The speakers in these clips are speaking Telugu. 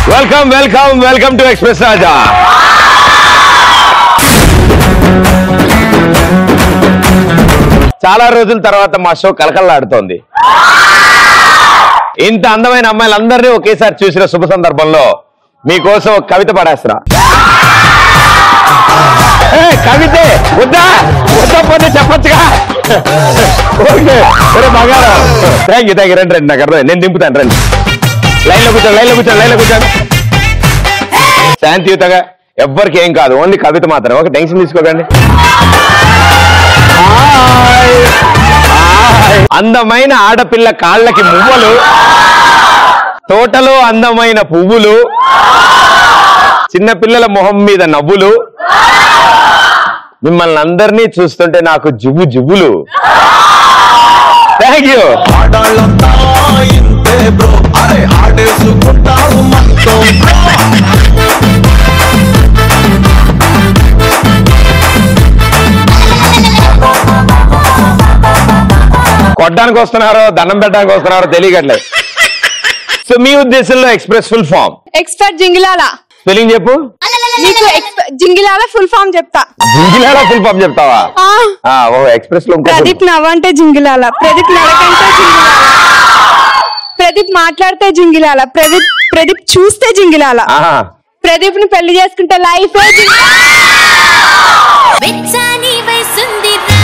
Welcome welcome welcome to express Raja చాలా రోజుల తర్వాత మా షో కలకల్లాడుతోంది ఇంత అందమైన అమ్మాయిలందరినీ ఒకేసారి చూసిన శుభ సందర్భంలో మీకోసం ఒక కవిత పడేస్తున్నా ఏ, కవితే వద్దా వద్దా పోతే చెప్పొచ్చుగా ఓకే సరే బంగారం థ్యాంక్ యూ థ్యాంక్ యూ రండి రండి నాకు అర్థం నేను దింపుతాను రండి లైన్ లో కూర్చోండి లైన్ లో కూర్చోండి లైన్ లో కూర్చోండి శాంతియుతంగా ఎవ్వరికి ఏం కాదు ఓన్లీ కవిత మాత్రం ఒక టెన్షన్ తీసుకోకండి హాయ్. హాయ్. అందమైన ఆడపిల్ల కాళ్ళకి మువ్వలు తోటలో అందమైన పువ్వులు చిన్న పిల్లల మొహం మీద నవ్వులు మిమ్మల్ని అందరినీ చూస్తుంటే నాకు జువ్వు జువ్వులు థ్యాంక్ యూ ఆడాళ్ళంతా ఇంతే బ్రో అరే ఆడేసుకుంటారు మనతో కొట్టడానికి వస్తున్నారో దండం పెట్టడానికి వస్తున్నారో తెలియట్లేదు సో మీ ఉద్దేశంలో ఎక్స్ప్రెస్ ఫుల్ ఫామ్ ఎక్స్పర్ట్ జింగిలాల స్పెల్లింగ్ చెప్పు నీకు exp- జింగిలాల ఫుల్ ఫామ్ చెప్తా జింగిలారా ఫుల్ ఫామ్ చెప్తావా ఆ, ఆ, ఓ ఎక్స్ప్రెస్ లో ఇంకో ప్రదీప్ నవ్వంటే జింగిలాల ప్రదీప్ నడకంటే జింగిలాల ప్రదీప్ మాట్లాడితే జింగిలాల ప్రదీప్ ప్రదీప్ చూస్తే జింగిలాల ఆహా. ప్రదీప్ ని పెళ్లి చేసుకుంటే లైఫ్ వెచ్చాని వయసుందిరా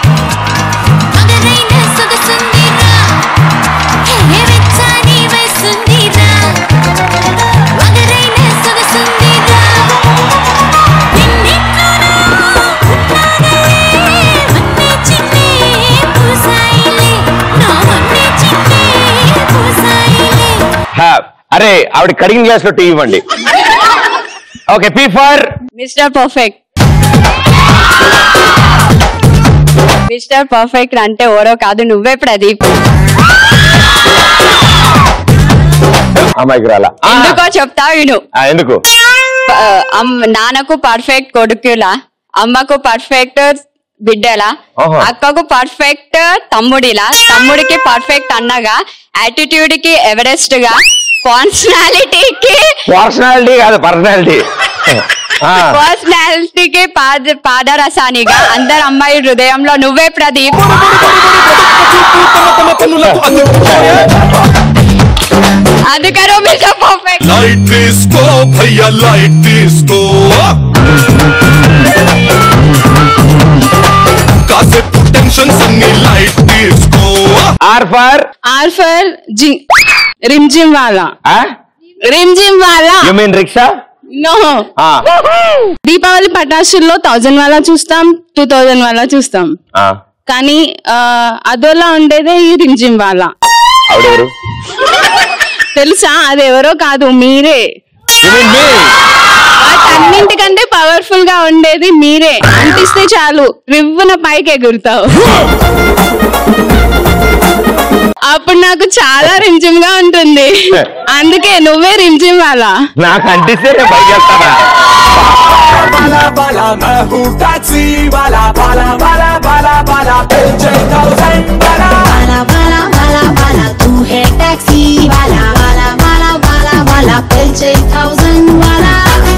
మగరైన సొగసుందిరా హే వెచ్చాని వయసుందిరా మగరైన సొగసుందిరా నిన్నెట్లోనో ఉన్నానే వన్నే చిన్నే పూసాయిలే నా వన్నే చిన్నే పూసాయిలే హా, అరే ఆవిడ కడిగిన గ్లాస్ లో టీ ఇవ్వండి okay P for mister perfect mister perfect అంటే ఓరో కాదు నువ్వే ప్రదీప్ అమ్మాయికి రాలా ఆ, ఎందుకో చెప్తా విను ఆ, ఎందుకు ప- అమ్- నాన్నకు పర్ఫెక్ట్ కొడుకులా అమ్మకు పర్ఫెక్ట్ బిడ్డలా ఆహా. అక్కకు పర్ఫెక్ట్ తమ్ముడిలా తమ్ముడికి పర్ఫెక్ట్ అన్నగా యాటిట్యూడ్ కి ఎవరెస్ట్ గా పర్సనాలిటీకి పర్సనాలిటీ కాదు పర్సనాలిటీ పర్సనాలిటీకి పాద పాదరసానిగా అందరు అమ్మాయి హృదయంలో నువ్వే ప్రదీప్ అందుకని మిస్టర్ పర్ఫెక్ట్ లైట్ తీసుకో భయ్యా లైట్ తీసుకో కాసేపు టెన్షన్స్ అన్ని లైట్ తీసుకో R for R for gym rim gym వాలా రిమ్ జిమ్ వాలా you mean rickshaw no Deepavali పటాసుల్లో థౌజండ్ వాళ్ళ చూస్తాం టూ థౌజండ్ వాళ్ళ చూస్తాం కానీ ఆ, అదోలా ఉండేదే ఈ రిమ్ జిమ్ వాళ్ళ ఆవిడెవరు తెలుసా అది ఎవరో కాదు మీరే యు మీన్ మీ వాటన్నింటికంటే పవర్ఫుల్ గా ఉండేది మీరే అంటిస్తే చాలు రివ్వున పైకి ఎగురుతావు అప్పుడు నాకు చాలా రింజిమ్ గా ఉంటుంది అందుకే నువ్వే రింజిమ్ వాళ్ళ నాకు అంటిస్తే నేను పైకి వెళ్తానా బాలా బాలా मैं हूँ टैक्सी वाला बाला बाला बाला बाला पेचे थाउजेंड वाला वाला वाला वाला वाला तू है टैक्सी वाला वाला वाला वाला वाला पेचे थाउजेंड वाला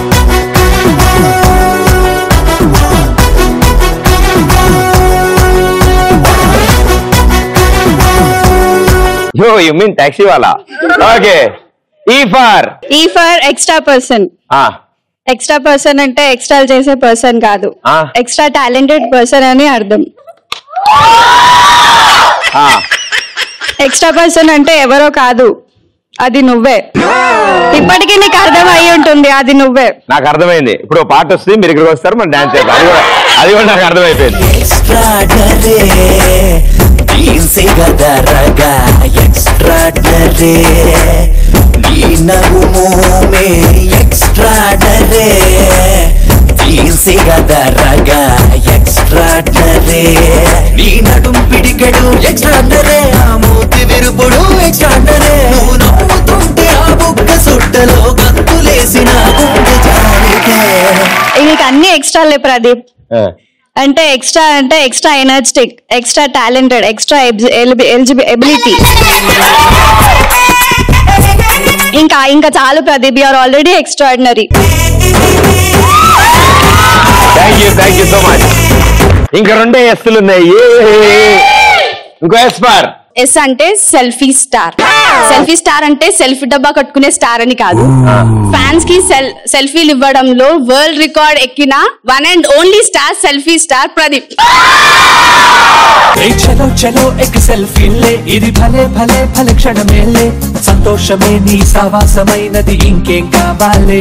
యో యు మీన్ టాక్సీ వాలా okay E for E for extra person extra person అంటే ఎక్స్ట్రా చేసే పర్సన్ కాదు ఆ. ఎక్స్ట్రా టాలెంటెడ్ పర్సన్ అని అర్థం ఎక్స్ట్రా పర్సన్ అంటే ఎవరో కాదు అది నువ్వే ఇప్పటికీ నీకు అర్థం అయి ఉంటుంది అది నువ్వే నాకు అర్థమైంది ఇప్పుడు ఓ పాట వస్తుంది మీరు ఇక్కడికి వస్తారు మనం డాన్స్ చేద్దాం అది కూడా అది కూడా నాకు అర్థమైపోయింది extraordinary Dice gadaraga extraordinary నీ నవ్వుమోమే extraordinary Dice gadaraga extraordinary నీ నడుం పిడికెడు extraordinary ఆ మూతి విరుపుడు extraordinary నువ్వు నవ్వుతుంటే ఆ బుగ్గ సుట్టలో గంతులేసిన గుండె జారితే నీకు అన్ని ఎక్స్ట్రాలే ప్రదీప్ ఆ. అంటే ఎక్స్ట్రా అంటే extra energetic extra talented extra ability ఇంకా ఇంకా చాలు Pradeep are already extraordinary thank you thank you so much ఇంకా రెండే ఎస్లు ఉన్నాయి ఏ ఇంకో ఎస్ బార్ ఎస్ అంటే సెల్ఫీ స్టార్ సెల్ఫీ స్టార్ అంటే సెల్ఫీ డబ్బా కట్టుకునే స్టార్ అని కాదు ఫ్యాన్స్ కి సెల్ సెల్ఫీలు ఇవ్వడంలో వరల్డ్ రికార్డ్ ఎక్కిన one and only star selfie star Pradeep ఏ చలో చలో ఎక్ సెల్ఫీ లే ఇది భలే భలే భలే క్షణమేలే సంతోషమే నీ సావాసమైనది ఇంకేం కావాలే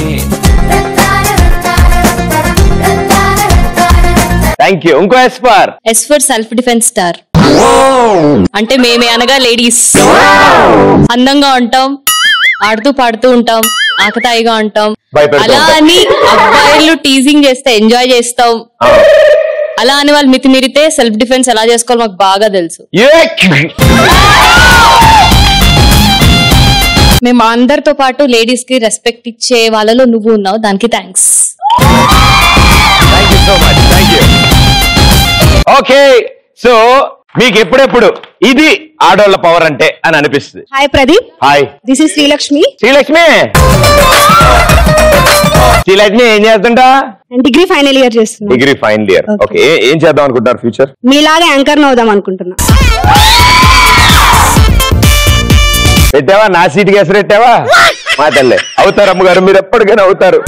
థ్యాంక్ యూ ఇంకో S bar S for self defence star అంటే మేమే అనగా లేడీస్ అందంగా ఉంటాం ఆడుతూ పాడుతూ ఉంటాం ఆకతాయిగా ఉంటాం భయపెడుతూ అలా ఉంటాం. అని అబ్బాయిలు టీజింగ్ చేస్తే ఎంజాయ్ చేస్తాం అలా అని వాళ్ళు మితిమీరితే సెల్ఫ్ డిఫెన్స్ ఎలా చేసుకోవాలో మాకు బాగా తెలుసు మేము అందరితో పాటు లేడీస్ కి రెస్పెక్ట్ ఇచ్చే వాళ్ళలో నువ్వు ఉన్నావు దానికి thanks thank you so much thank you okay so మీకు ఎప్పుడెప్పుడు ఇది ఆడోళ్ళ పవర్ అంటే అని అనిపిస్తుంది hi Pradeep hi this is Srilakshmi Srilakshmi Srilakshmi ఏం చేస్తుంటా డిగ్రీ ఫైనల్ ఇయర్ చేస్తున్నా degree final year Okay. Okay ఏం చేద్దాం అనుకుంటారు ఫ్యూచర్ మీలాగా యాంకర్ అవుదాం అనుకుంటున్నా పెట్టావా నా సీట్ కేసు పెట్టావా మా తల్లే అవుతారు అమ్మగారు మీరు ఎప్పటికైనా అవుతారు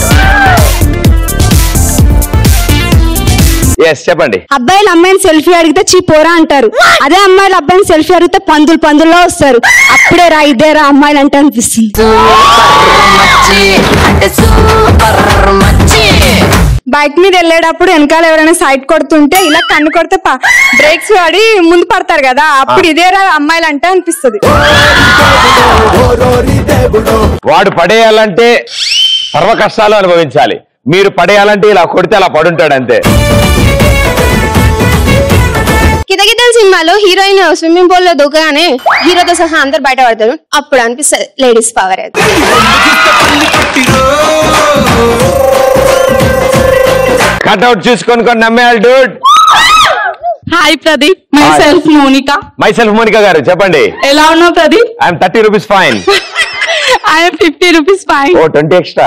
ఎస్ చెప్పండి అబ్బాయిలు అమ్మాయిని సెల్ఫీ అడిగితే చీ పోరా అంటారు అదే అమ్మాయిలు అబ్బాయిని సెల్ఫీ అడిగితే పందులు పందుల్లో వస్తారు అప్పుడే రా ఇదే రా అమ్మాయిలు అంటే అనిపిస్తుంది బైక్ మీద వెళ్ళేటప్పుడు వెనకాల ఎవరైనా సైడ్ కొడుతుంటే ఇలా కన్ను కొడితే బ్రేక్స్ వాడి ముందు పడతారు కదా అప్పుడు ఇదే రా అమ్మాయిలు అంటే అనిపిస్తుంది వాడు పడేయాలంటే సర్వ కష్టాలు అనుభవించాలి మీరు పడేయాలంటే ఇలా కొడితే అలా పడుంటాడు అంతే కితకితల సినిమాలో హీరోయిన్ స్విమ్మింగ్ పూల్ లో దూకగానే హీరోతో సహా అందరు బయట పడతారు అప్పుడు అనిపిస్తుంది లేడీస్ పవర్ అది కట్అవుట్ చూసుకొని కొన్ని నమ్మేయాలి dude hi Pradeep my Hi. Self Monika my self Monika గారు చెప్పండి ఎలా ఉన్నావు Pradeep I'm thirty rupees fine I'm fifty rupees fine oh twenty extra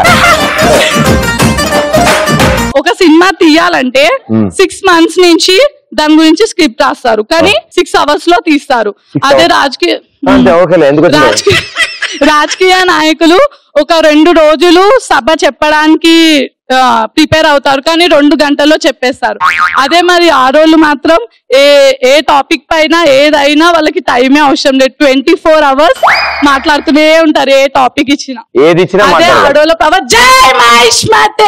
ఒక సినిమా తీయాలంటే సిక్స్ మంత్స్ నుంచి దాని గురించి స్క్రిప్ట్ రాస్తారు కానీ సిక్స్ అవర్స్ లో తీస్తారు అదే రాజకీయ అంతే ఓకేలే ఎందుకు వచ్చినావు? రాజకీయ రాజకీయ నాయకులు ఒక రెండు రోజులు సభ చెప్పడానికి ప్రిపేర్ అవుతారు కానీ రెండు గంటల్లో చెప్పేస్తారు అదే మరి ఆ రోజు మాత్రం ఏ ఏ టాపిక్ పైన ఏదైనా వాళ్ళకి టైమే అవసరం లేదు ట్వంటీ ఫోర్ అవర్స్ మాట్లాడుతూనే ఉంటారు ఏ టాపిక్ ఇచ్చినా ఏది ఇచ్చినా అదే మాట్లాడాలి ఆడోళ్ళ పవర్ జై మహిష్మతే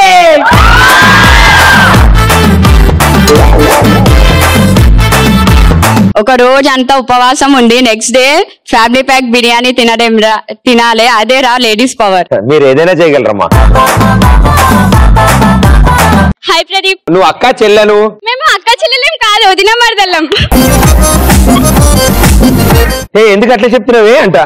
ఒక రోజు అంతా ఉపవాసం ఉండి next day family pack biryani తినడం రా- తినాలి అదే రా లేడీస్ పవర్ మీరు ఏదైనా చేయగలరమ్మా హాయ్ ప్రదీప్ నువ్వు అక్క చెల్లెను మేము అక్క చెల్లెలేం కాదు వదిన మరదల్లం ఏ ఎందుకు అట్లా చెప్తున్నావే అంట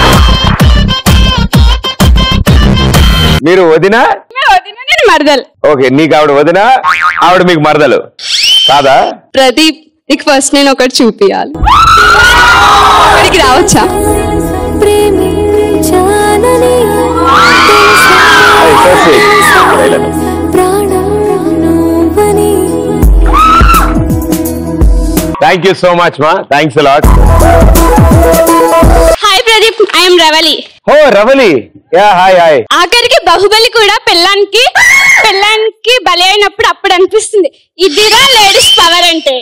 మీరు వదినా వదిన నేను మరదల్ ఓకే నీకు ఆవిడ వదినా ఆవిడ మీకు మరదలు కాదా ప్రదీప్ నీకు ఫస్ట్ నేను ఒకటి చూపియాలి ఇక్కడికి రావచ్చా ప్రేమించాలని అది so sweet. Dialogue. ప్రాణం నువ్వని థ్యాంక్ యూ సో మచ్ మా thanks lot hi Pradeep I'm Ravali oh Ravali yeah hi hi ఆఖరికి బాహుబలి కూడా పెళ్ళానికి పెళ్ళానికి బలి అయినప్పుడు అప్పుడు అనిపిస్తుంది ఇదిరా లేడీస్ పవర్ అంటే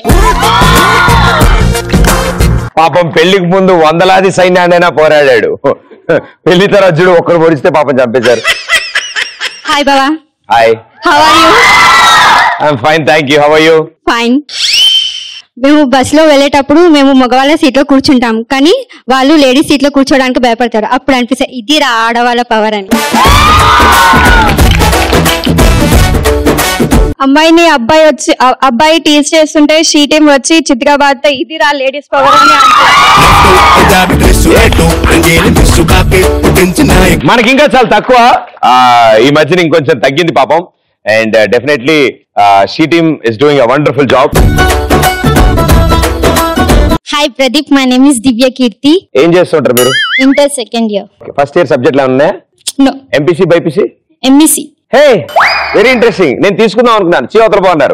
పాపం పెళ్లికి ముందు వందలాది సైన్యాన్నైనా పోరాడాడు పెళ్లి తర్వాత చూడు ఒక్కరు పొడిస్తే పాపం చంపేశారు హాయ్ బాబా hi how are you I'm fine thank you how are you fine మేము బస్సులో వెళ్ళేటప్పుడు మేము మగవాళ్ళ సీట్లో కూర్చుంటాం కానీ వాళ్ళు లేడీస్ సీట్లో కూర్చోడానికి భయపడతారు అప్పుడు అనిపిస్తాయి ఇది రా ఆడవాళ్ళ పవర్ అని అమ్మాయిని అబ్బాయి వచ్చి అ- అబ్బాయి టీచ్ చేస్తుంటే షీ టీం వచ్చి చిత్రాబాద్ ఇది రా లేడీస్ పవర్ అని అంటారు మనకి ఇంకా చాలా తక్కువ ఆ, ఈ మధ్యన ఇంకొంచెం తగ్గింది పాపం and definitely she team is doing a wonderful job Hi Pradeep, my name is Divya Kirti, ఏం చేస్తుంటారు మీరు inter second year. First year subject ఉన్నాయా No, MPC BiPC MEC. Hey very interesting నేను తీసుకుందాం అనుకున్నాను చీవతలు బాగున్నారు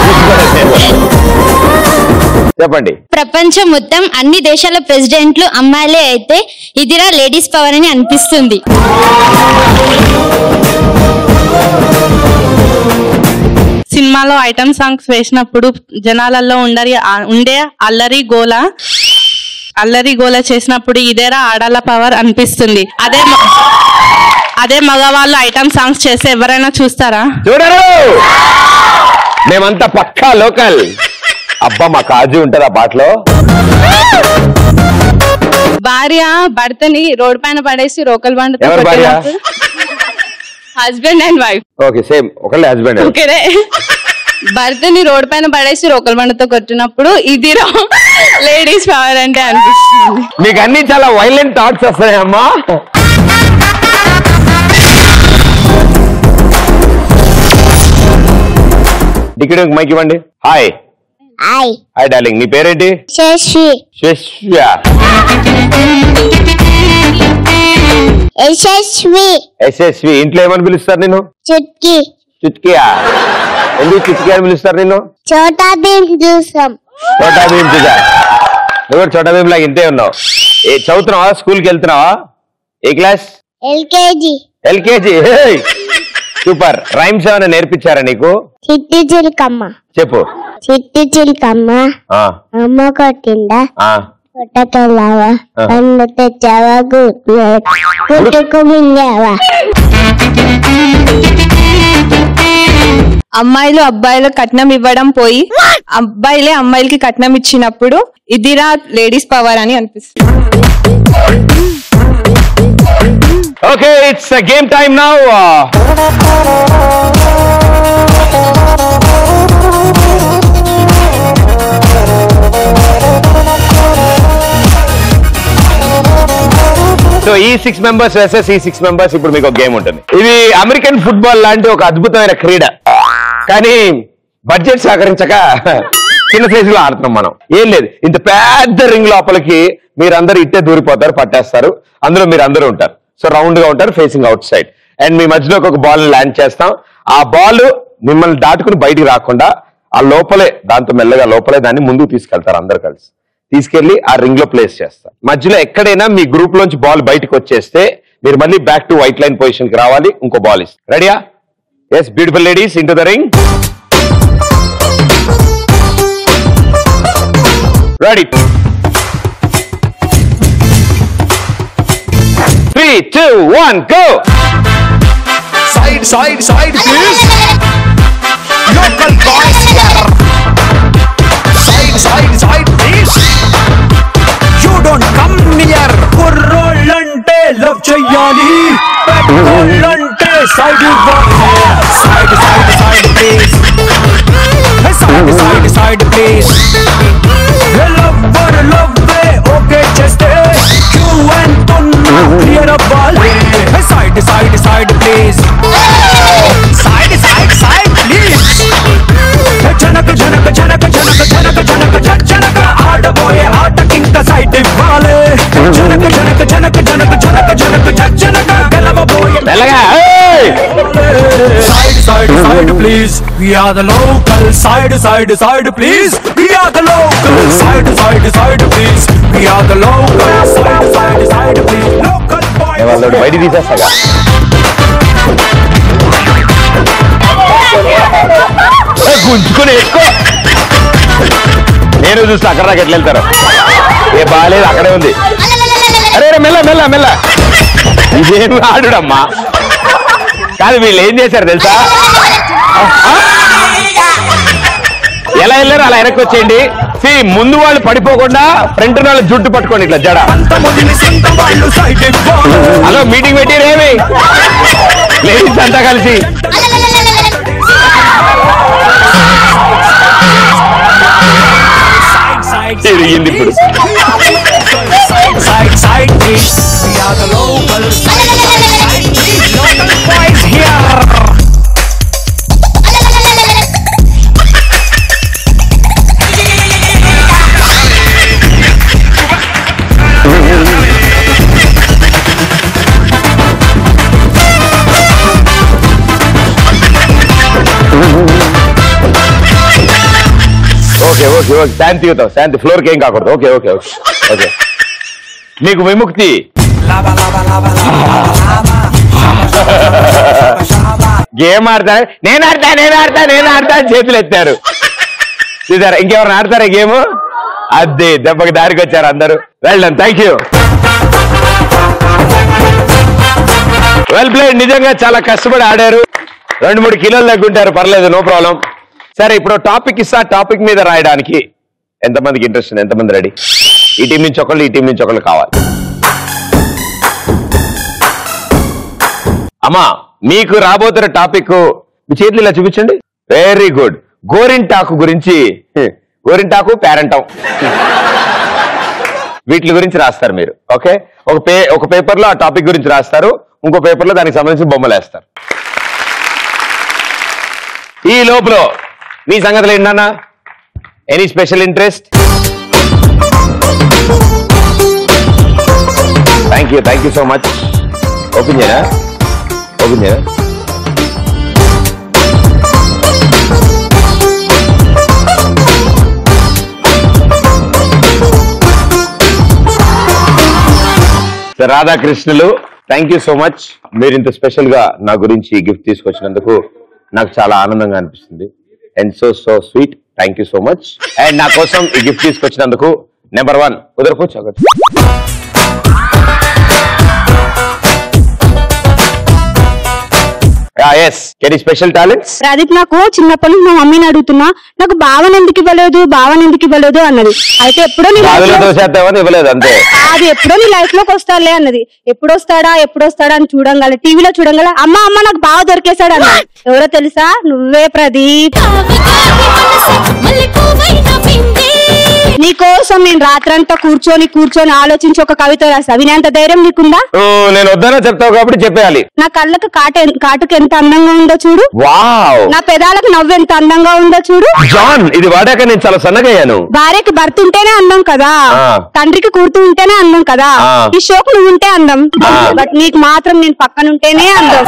చెప్పండి ప్రపంచం మొత్తం అన్ని దేశాల ప్రెసిడెంట్లు అమ్మాయిలే అయితే ఇదిరా లేడీస్ పవర్ అని అనిపిస్తుంది సినిమాలో ఐటమ్ సాంగ్స్ వేసినప్పుడు జనాలలో ఉండరి ఆ- ఉండే అల్లరి గోల అల్లరి గోల చేసినప్పుడు ఇదేరా ఆడాల పవర్ అనిపిస్తుంది అదే మ- అదే మగవాళ్ళు ఐటమ్ సాంగ్స్ చేస్తే ఎవరైనా చూస్తారా చూడరు మేమంతా పక్కా లోకల్ అబ్బా మా కాజు ఉంటది ఆ పాటలో భార్య భర్తని రోడ్ పైన పడేసి రోకల్ బండతో ఎవరు భార్య? Husband and wife okay same ఒకళ్ళే హస్బెండ్ ఓకేనే భర్తని రోడ్ పైన పడేసి రోకల్ బండతో కొట్టినప్పుడు ఇది లేడీస్ పవర్ అంటే అనిపిస్తుంది మీకు అన్ని చాలా వైలెంట్ థాట్స్ వస్తాయమ్మా డిక్కడి మైక్ ఇవ్వండి హాయ్ హాయ్ హాయ్ డార్లింగ్ నీ పేరేంటి శశి శశ్య యశస్వి ఎస్ఎస్వి ఇంట్లో ఏమని పిలుస్తారు నేను చుట్కి చుట్కియా ఎందుకు చుట్కియా అని పిలుస్తారు నేను చోటా భీమ్ చూసాం చోటా భీమ్ చూసా నువ్వు కూడా చోటా భీమ్ లాగా ఇంతే ఉన్నావు ఏ చదువుతున్నావా స్కూల్కి వెళ్తున్నావా ఏ class LKG LKG super rhymes ఏమైనా నేర్పించారా నీకు చిట్టి చిలుకమ్మ చెప్పు చిట్టి చిలుకమ్మ ఆ అమ్మ కొట్టిందా ఆ పుట్టకెళ్ళావా ఆ. కన్ను తెచ్చావా గుడ్లు పుట్టుకు మింగావా అమ్మాయిలు అబ్బాయిలు కట్నం ఇవ్వడం పోయి అబ్బాయిలే అమ్మాయిలకి కట్నం ఇచ్చినప్పుడు ఇదిరా లేడీస్ పవర్ అని అనిపిస్తుంది okay it's game time now so ఈ సిక్స్ మెంబర్స్ వర్సెస్ ఈ సిక్స్ మెంబర్స్ ఇప్పుడు మీకు ఒక గేమ్ ఉంటుంది ఇది అమెరికన్ ఫుట్బాల్ లాంటి ఒక అద్భుతమైన క్రీడ కానీ బడ్జెట్ సహకరించక చిన్న సైజు లో ఆడుతున్నాం మనం ఏం లేదు ఇంత పెద్ద రింగ్ లోపలికి మీరందరూ ఇట్టే దూరిపోతారు పట్టేస్తారు అందులో మీరు అందరూ ఉంటారు సో రౌండ్ గా ఉంటారు ఫేసింగ్ అవుట్ సైడ్ అండ్ మీ మధ్యలోకి ఒక బాల్ ల్యాండ్ చేస్తాం ఆ బాల్ మిమ్మల్ని దాటుకుని బయటికి రాకుండా ఆ లోపలే దాంతో మెల్లగా లోపలే దాన్ని ముందుకు తీసుకెళ్తారు అందరు కలిసి తీసుకెళ్లి ఆ రింగ్ లో ప్లేస్ చేస్తారు మధ్యలో ఎక్కడైనా మీ గ్రూప్ లోంచి బాల్ బయటకు వచ్చేస్తే మీరు మళ్ళీ back to white line position కి రావాలి ఇంకో బాల్ ఇస్తారు రెడీయా yes beautiful ladies into the ring ready three two one go Side, side, side, please. Local boys here. Side, side, side, please. You don't come near. కుర్రోళ్ళంటే లవ్ చెయ్యాలి పెద్దోళ్ళంటే సైడ్ ఇవ్వాలి side side side please side side side please lover లవ్వే ఓకే చేస్తే క్యూ అండ్ క్లియర్ అవ్వాలి side side side please side side side please జనక జనక జనక జనక జనక జనక జ- జనక ఆడబోయే ఆటకింక సైడ్ ఇవ్వాలి జనక జనక జనక జనక జనక జనక జ- జనక గెలవబోయే మెల్లగా ఏయ్! Side, side, side, please. We are the local. Side, side, side, please. We are the local. Side, side, side, please. We are the local. Side, side, side, please. Local boys. నేను వాళ్ళని బయట తీసేస్తాగా ఏ, గుంజుకుని ఎక్కువ నేను చూస్తే అక్కడ దాకా ఎట్లా వెళ్తారు ఏ బాగాలేదు అక్కడే ఉంది అరే అరే, మెల్ల మెల్ల మెల్ల ఇదేం ఆడుడమ్మా కాదు వీళ్ళు ఏం చేశారు తెలుసా ఆ? ఎలా వెళ్ళారు అలా వెనక్కి వచ్చేయండి సి ముందు వాళ్ళు పడిపోకుండా ఫ్రంట్ వాళ్ళ జుట్టు పట్టుకోండి ఇట్లా జడ అంతమందిని సొంత వాళ్ళు సైడ్ ఇవ్వాలి. హలో మీటింగ్ పెట్టిరేమి లేడీస్ అంతా కలిసి Side, side, తిరిగింది ఇప్పుడు side, side, side, please. We are the local. Side, side, side, please. Local boys here. Okay okay okay శాంతి యుతం శాంతి ఫ్లోర్కి ఏం కాకూడదు ఓకే ఓకే ఓకే ఓకే మీకు విముక్తి గేమ్ ఆడతా నేను ఆడతా నేను ఆడతా నేను ఆడతా అని చేతులు ఎత్తారు చూసారా ఇంకెవరైనా ఆడతారా గేమ్ అదే దెబ్బకి దారికి వచ్చారు అందరూ వెళ్ళండి థ్యాంక్ యూ వెల్ ప్లేడ్ నిజంగా చాలా కష్టపడి ఆడారు రెండు మూడు కిలోలు తగ్గుంటారు పర్లేదు నో ప్రాబ్లం సరే ఇప్పుడు టాపిక్ ఇస్తా టాపిక్ మీద రాయడానికి ఎంతమందికి ఇంట్రెస్ట్ ఉంది ఎంతమంది రెడీ ఈ టీం నుంచి ఒకళ్ళు ఈ టీం నుంచి ఒకళ్ళు కావాలి అమ్మా మీకు రాబోతున్న టాపిక్ మీ చేతులు ఇలా చూపించండి వెరీ గుడ్ గోరింటాకు గురించి గోరింటాకు పేరంటం వీటి గురించి రాస్తారు మీరు ఓకే ఒక పే ఒక పేపర్ లో ఆ టాపిక్ గురించి రాస్తారు ఇంకో పేపర్ లో దానికి సంబంధించిన బొమ్మలు వేస్తారు ఈ లోపల మీ సంగతులు ఏంటన్నా any special interest thank you thank you so much open చేయనా ఓపెన్ చేయనా సార్ రాధాకృష్ణులు థ్యాంక్ యూ సో మచ్ మీరు ఇంత స్పెషల్ గా నా గురించి గిఫ్ట్ తీసుకొచ్చినందుకు నాకు చాలా ఆనందంగా అనిపిస్తుంది and so so sweet thank you so much and నా కోసం ఈ గిఫ్ట్ తీసుకొచ్చినందుకు నెంబర్ వన్ కుదరపోవచ్చు ఒకటి ఎస్ కెనీ స్పెషల్ టాలెంట్స్ ప్రదీప్ నాకు చిన్నప్పటి నుంచి మా మమ్మీని అడుగుతున్నా నాకు భావన ఎందుకు ఇవ్వలేదు భావన ఎందుకు ఇవ్వలేదు అన్నది అయితే ఎప్పుడో నీ life బాధలో లో- దోసేద్దామని ఇవ్వలేదు అంతే అది ఎప్పుడో నీ లైఫ్ లోకి వస్తాడులే అన్నది ఎప్పుడు వస్తాడా ఎప్పుడు వస్తాడా అని చూడంగల టీవీలో చూడంగల అమ్మ అమ్మ నాకు బాగా దొరికేశాడు అన్న ఎవరో తెలుసా నువ్వే ప్రదీప్ నీ కోసం నేను రాత్రంతా కూర్చొని కూర్చొని ఆలోచించి ఒక కవిత రాసా వినేంత ధైర్యం నీకుందా ఓ, నేను వద్దనే చెప్తావు కాబట్టి చెప్పేయాలి నా కళ్ళకు కాట కాటుకు ఎంత అందంగా ఉందో చూడు వావ్ నా పెదాలకు నవ్వు ఎంత అందంగా ఉందో చూడు జాన్ ఇది వాడాక నేను చాలా సన్నగయ్యాను భార్యకి భర్త ఉంటేనే అందం కదా ఆ. తండ్రికి కూర్తు ఉంటేనే అందం కదా ఆ. ఈ షోకు నువ్వు ఉంటే అందం ఆ. బట్ నీకు మాత్రం నేను పక్కన ఉంటేనే అందం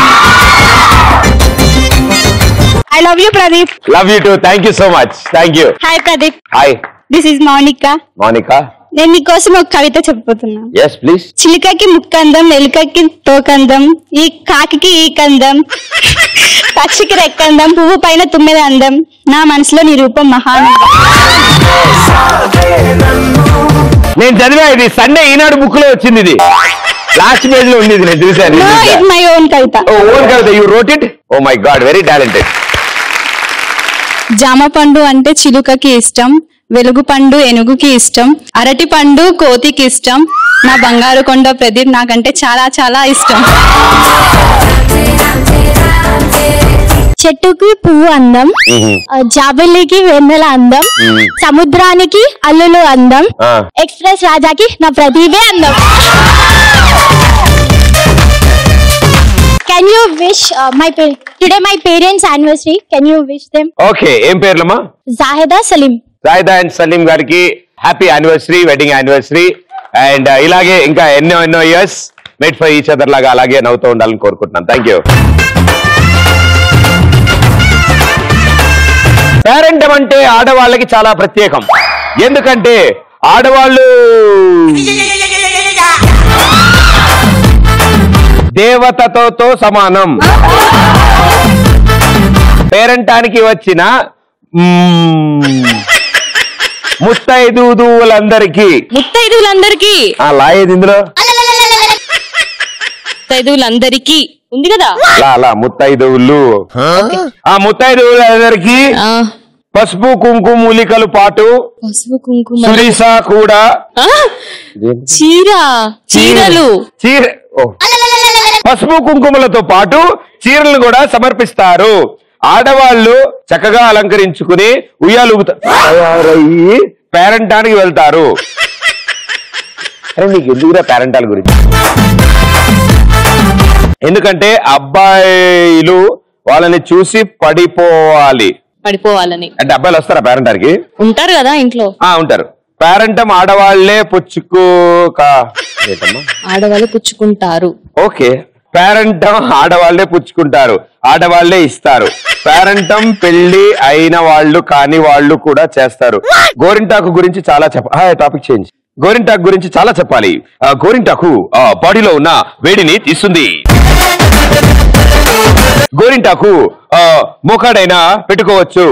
I love you Pradeep love you too thank you so much thank you hi Pradeep hi this is Mounika Monika నేను నీకోసం ఒక కవిత చెప్పబోతున్నా ఎస్ ప్లీజ్ చిలుకకి ముక్కందం ఎలుకకి తోకందం ఈ కాకికి ఈ కందం పక్షికి రెక్కందం పువ్వు పైన తుమ్మెద అందం నా మనసులో నీ రూపం మహానందం నేను చదివా ఇది సండే ఈనాడు బుక్ లో వచ్చింది ఇది లాస్ట్ పేజ్ లో ఉంది ఇది నేను చూసాను నో ఇట్ మై ఓన్ కవిత ఓ ఓన్ కవిత you wrote it oh my god very talented జామ పండు అంటే చిలుకకి ఇష్టం వెలుగు పండు ఏనుగుకి ఇష్టం అరటి పండు కోతికి ఇష్టం నా బంగారు కొండ ప్రదీప్ నాకంటే చాలా చాలా ఇష్టం చెట్టుకి పువ్వు అందం ఆ, జాబిల్లికి వెన్నెల అందం సముద్రానికి అల్లులు అందం ఎక్స్ప్రెస్ రాజాకి నా ప్రదీపే అందం can you wish my today my parents anniversary can you wish them okay ఏం పేర్లమ్మా జాహిదా సలీం జాయిదా అండ్ సలీం గారికి happy anniversary wedding anniversary and ఇలాగే ఇంకా ఎన్నో ఎన్నో years made for each other లాగా అలాగే నవ్వుతూ ఉండాలని కోరుకుంటున్నాను థ్యాంక్ యూ పేరెంటం అంటే ఆడవాళ్ళకి చాలా ప్రత్యేకం ఎందుకంటే ఆడవాళ్ళు దేవతతో సమానం పేరంటానికి వచ్చిన మ్మ్, ముత్తైదువులందరికీ ముత్తైదువులందరికీ ఆ లాయేది ఇందులో ముత్తైదువులందరికీ ఉంది కదా అలా అలా ముత్తైదువులు ఆ ముత్తైదువులందరికీ ఆ, పసుపు కుంకుమూలికలు పాటు పసుపు కుంకుమ సురీస కూడా ఆ, చీర చీరలు చీర ఓ. పసుపు కుంకుమలతో పాటు చీరలు కూడా సమర్పిస్తారు ఆడవాళ్ళు చక్కగా అలంకరించుకుని ఉయ్యాలుగుతా తయారయ్యి పేరంటానికి వెళ్తారు అరే నీకు ఎందుకురా పేరంటాల గురించి ఎందుకంటే అబ్బాయిలు వాళ్ళని చూసి పడిపోవాలి పడిపోవాలని అంటే అబ్బాయిలు వస్తారా పేరంటానికి ఉంటారు కదా ఇంట్లో ఆ ఉంటారు పేరంటం ఆడవాళ్లే పుచ్చుకో కా- ఏంటమ్మా ఆడవాళ్ళు పుచ్చుకుంటారు ఓకే పేరంటం ఆడవాళ్లే పుచ్చుకుంటారు ఆడవాళ్లే ఇస్తారు పేరంటం పెళ్లి అయిన వాళ్ళు కాని వాళ్ళు కూడా చేస్తారు గోరింటాకు గురించి చాలా చెప్ప టాపిక్ చేంజ్ గోరింటాకు గురించి చాలా చెప్పాలి ఆ, గోరింటాకు ఆ, బాడీలో ఉన్న వేడిని తీస్తుంది గోరింటాకు ఆ, మోకాడైనా పెట్టుకోవచ్చు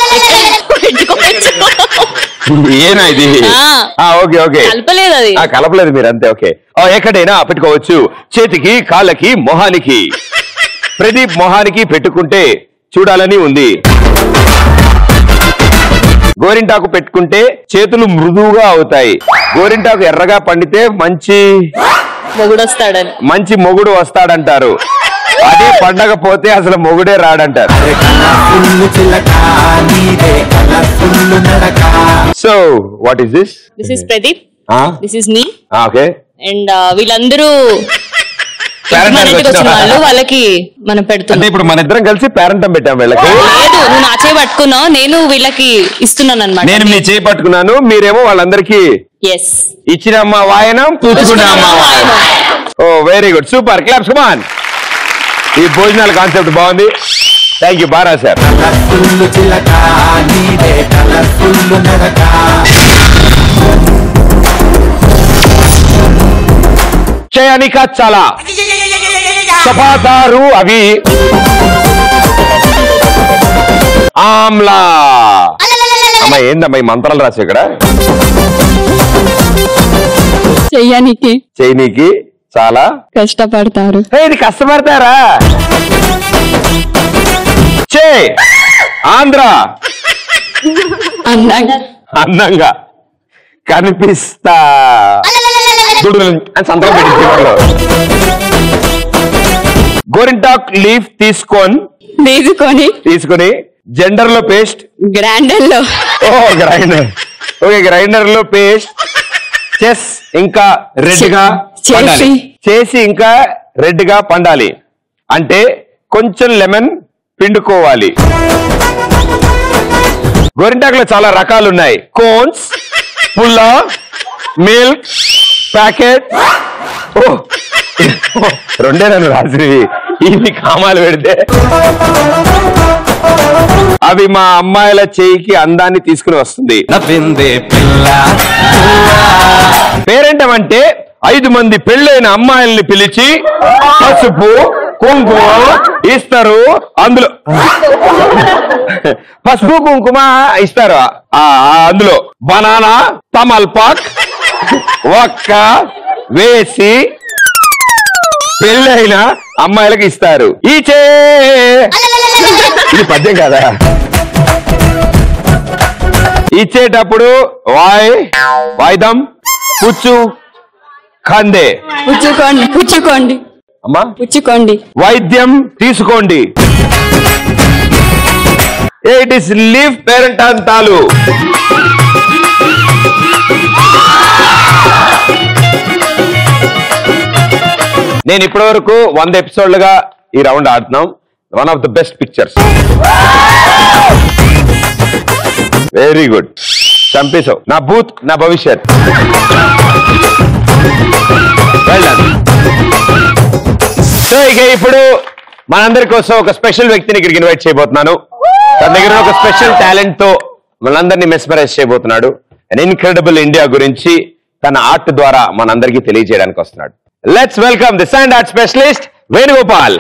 ఏనా ఇది ఆ, ఓకే ఓకే కలపలేదు అది ఆ, కలపలేదు మీరు అంతే ఓకే ఆ, ఎక్కడైనా పెట్టుకోవచ్చు చేతికి కాళ్ళకి మొహానికి ప్రదీప్ మొహానికి పెట్టుకుంటే చూడాలని ఉంది గోరింటాకు పెట్టుకుంటే చేతులు మృదువుగా అవుతాయి గోరింటాకు ఎర్రగా పండితే మంచి మొగుడొస్తాడని మంచి మొగుడు వస్తాడంటారు అదే పండకపోతే అసలు మొగుడే రాడంటారు so what is this this is Pradeep this is me okay and వీళ్ళందరూ Parent మన ఇంటికి వచ్చిన వచ్చిన వాళ్ళు వాళ్ళకి మనం అంటే పెడుతున్నాం ఇప్పుడు మన ఇద్దరం కలిసి పేరెంటం పెట్టాం వీళ్ళకి లేదు నువ్వు నా చేయి పట్టుకున్నావు నేను వీళ్ళకి ఇస్తున్నాను అనమాట నేను మీ చేయి పట్టుకున్నాను మీరేమో వాళ్ళందరికీ ఎస్ ఇచ్చిన అమ్మ వాయనం పుచ్చుకున్న అమ్మ వాయనం oh very good super claps come on ఈ భోజనాల కాన్సెప్ట్ బాగుంది థ్యాంక్ యూ బాగా సార్ చేయనిక చాలా సపాదారు అవి ఆమ్లా అమ్మ ఏందమ్మా ఈ మంత్రాలు రాసి ఇక్కడ చెయ్యనికి చైనీకి చాలా కష్టపడతారు ఏ, ఇది కష్టపడతారా చే ఆంధ్ర అందంగా అందంగా కనిపిస్తా దుడులు అని సంతకం పెట్టింది వాళ్ళు. గోరింటాక్ లీఫ్ తీసుకొని తీసుకొని తీసుకొని జెండర్ లో పేస్ట్ గ్రైండర్ లో ఓ గ్రైండర్ ఓకే గ్రైండర్ లో పేస్ట్ చెస్ ఇంకా రెడ్ గా చేసి. పండాలి చేసి ఇంకా రెడ్ గా పండాలి అంటే కొంచెం లెమన్ పిండుకోవాలి గోరింటాకులో చాలా రకాలు ఉన్నాయి కోన్స్ పుల్ల మిల్క్ ప్యాకెట్ ఓ రెండే నన్ను రాసినవి ఇవి కామాలు పెడితే అవి మా అమ్మాయిల చేయికి అందాన్ని తీసుకుని వస్తుంది నవ్విందే పిల్ల పేరెంటం అంటే ఐదు మంది పెళ్ళైన అమ్మాయిల్ని పిలిచి పసుపు కుంకుమ ఇస్తారు అందులో పసుపు కుంకుమ ఇస్తారు ఆ, ఆ, అందులో బనానా తమల్పాక్ ఒక్క వేసి పెళ్ళైన అమ్మాయిలకు ఇస్తారు ఈ చే ఇది పద్యం కదా ఇచ్చేటప్పుడు వాయ్ వాయిదం పుచ్చు కందే పుచ్చుకోండి పుచ్చుకోండి అమ్మా పుచ్చుకోండి వైద్యం తీసుకోండి ఇట్ ఇస్ లీవ్ పేరెంట్ అంతాలు నేను ఇప్పటి వరకు వంద ఎపిసోడ్లుగా ఈ రౌండ్ ఆడుతున్నాం one of the best pictures very good చంపేశావు నా బూత్ నా భవిష్యత్ వెల్ డన్ సో ఇక ఇప్పుడు మనందరి కోసం ఒక స్పెషల్ వ్యక్తిని ఇక్కడికి ఇన్వైట్ చేయబోతున్నాను తన దగ్గర ఒక స్పెషల్ టాలెంట్ తో మనందరినీ మెస్మరైజ్ చేయబోతున్నాడు అన్ ఇన్క్రెడిబుల్ ఇండియా గురించి తన ఆర్ట్ ద్వారా మనందరికీ తెలియజేయడానికి వస్తున్నాడు let's welcome the sand art specialist Venugopal